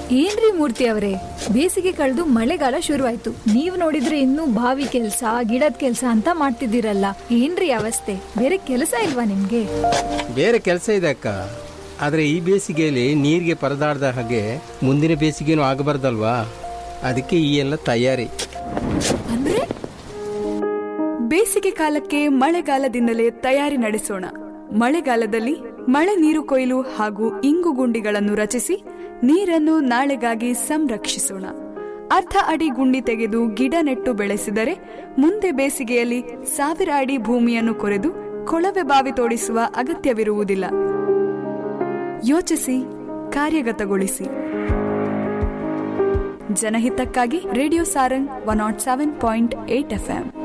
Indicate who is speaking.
Speaker 1: ಏನ್ರಿ ಮೂರ್ತಿ ಅವರೇ ಬೇಸಿಗೆ ಕಳೆದು ಮಳೆಗಾಲ ಶುರುವಾಯ್ತು ನೀವ್ ನೋಡಿದ್ರೆ ಇನ್ನೂ ಬಾವಿ ಕೆಲ್ಸ ಗಿಡದ ಕೆಲ್ಸ ಅಂತ ಮಾಡ್ತಿದ್ದೀರಲ್ಲ ಏನ್ರಿ ಅವಸ್ಥೆ ಬೇರೆ ಕೆಲಸ ಇಲ್ವಾ ನಿಮ್ಗೆ
Speaker 2: ಬೇರೆ ಕೆಲಸ ಇದೆ ಅಕ್ಕ ಆದರೆ ಈ ಬೇಸಿಗೆಯಲ್ಲಿ ನೀರಿಗೆ ಪರದಾಡ್ದ ಹಾಗೆ ಮುಂದಿನ ಬೇಸಿಗೆನೂ ಆಗಬಾರ್ದಲ್ವಾ ಅದಕ್ಕೆ ಈ ಎಲ್ಲ ತಯಾರಿ
Speaker 1: ಅಂದ್ರೆ
Speaker 3: ಬೇಸಿಗೆ ಕಾಲಕ್ಕೆ ಮಳೆಗಾಲದಿಂದಲೇ ತಯಾರಿ ನಡೆಸೋಣ ಮಳೆಗಾಲದಲ್ಲಿ ಮಳೆ ನೀರು ಕೊಯ್ಲು ಹಾಗೂ ಇಂಗು ಗುಂಡಿಗಳನ್ನು ರಚಿಸಿ ನೀರನ್ನು ನಾಳೆಗಾಗಿ ಸಂರಕ್ಷಿಸೋಣ ಅರ್ಧ ಅಡಿ ಗುಂಡಿ ತೆಗೆದು ಗಿಡ ನೆಟ್ಟು ಬೆಳೆಸಿದರೆ ಮುಂದೆ ಬೇಸಿಗೆಯಲ್ಲಿ ಸಾವಿರ ಅಡಿ ಭೂಮಿಯನ್ನು ಕೊರೆದು ಕೊಳವೆ ಬಾವಿ ತೋಡಿಸುವ ಅಗತ್ಯವಿರುವುದಿಲ್ಲ ಯೋಚಿಸಿ ಕಾರ್ಯಗತಗೊಳಿಸಿ ಜನಹಿತಕ್ಕಾಗಿ radio Sarang one nought seven point eight FM